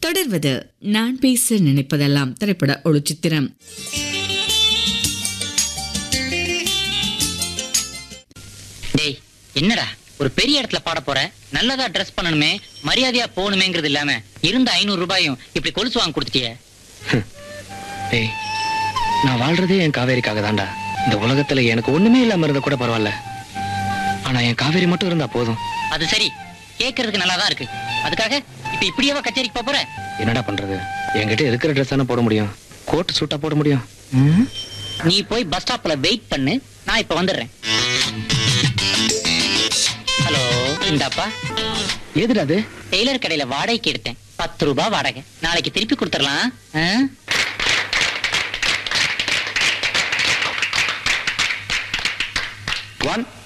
தொடர்வது நான் பேச நினைப்பதெல்லாம் திரைப்பட ஒளிச்சித்திரம் டேய் என்னடா ஒரு பெரிய இடத்துல பாட போற நல்லதா ட்ரெஸ் பண்ணணுமே மரியாதையா போகணுமேங்கிறது இல்லாம இருந்த ஐநூறு ரூபாயும் இப்படி கொலுசு வாங்கி கொடுத்துட்டியே டேய் நான் வாழ்றதே என் காவேரிக்காக தான்டா இந்த உலகத்துல எனக்கு ஒண்ணுமே இல்லாம இருந்தா கூட பரவாயில்ல ஆனா என் காவேரி மட்டும் இருந்தா போதும் அது சரி கேட்கறதுக்கு நல்லா தான் இருக்கு அதுக்காக இப்ப இப்படியேவா கச்சேரிக்கு போப் போற என்னடா பண்றது என்கிட்ட இருக்கிற ட்ரெஸ் தானே போட முடியும் கோட் சூட்டா போட முடியும் நீ போய் பஸ் ஸ்டாப்ல வெயிட் பண்ணு நான் இப்ப வந்துடுறேன் ஹலோ இந்தாப்பா எதுடா அது டெய்லர் கடையில வாடகைக்கு எடுத்தேன் பத்து ரூபாய் வாடகை நாளைக்கு திருப்பி கொடுத்துடலாம் ஆ? ஒன்